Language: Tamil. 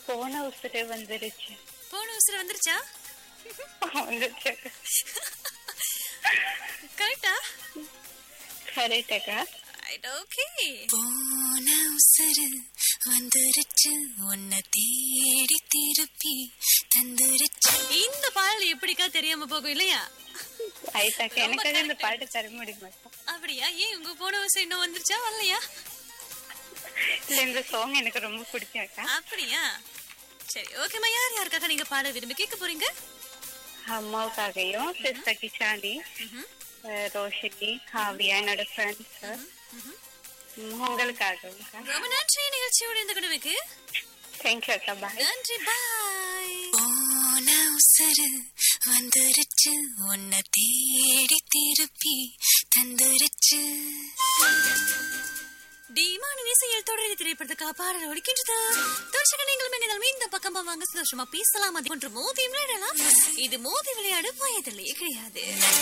போன உசுறு வந்துருச்சு போன உசுறு வந்துருச்சா வந்துருச்சு கரெக்டா கரெக்ட் அக்கா ரைட் ஓகே போன உசுறு வந்துருச்சு உன்னை தேடி திருப்பி தந்துருச்சு இந்த பாடல் எப்படிக்கா தெரியாம போகும் இல்லையா ரைட் அக்கா எனக்காக இந்த பாட்டு தர முடியுமா அக்கா? அப்படியா ஏன் உங்க போன உசுறு இன்னும் வந்துருச்சா வரலையா இல்ல இந்த சாங் எனக்கு ரொம்ப பிடிக்கும் அக்கா அப்படியா சரி ஓகேம்மா யார் யாருக்காக நீங்க பாட விரும்பி கேட்க போறீங்க அம்மாவுக்காகவும் சிஸ்டர் கிஷாந்தி ம்ஹும். அஹ், ரோஷினி காவியா என்னோட ஃப்ரெண்ட்ஸ் உங்களுக்காகவும் அக்கா ரொம்ப நன்றி நிகழ்ச்சியோட இந்த குழுவுக்கு தேங்க்யூ அக்கா பாய் நன்றி பாய் போன உசுறு வந்துருச்சு உன்னை தேடி திருப்பி தந்துருச்சு டிமானின் இசையில் தொடரி திரைப்படத்துக்காக பாடல் ஒழிக்கின்றது தோஷக நீங்களும் என்னிடம் இந்த பக்கம் வாங்க சந்தோஷமா பேசலாம் அது ஒன்று மோதி விளையாடலாம் இது மோதி விளையாடு வயதிலேயே கிடையாது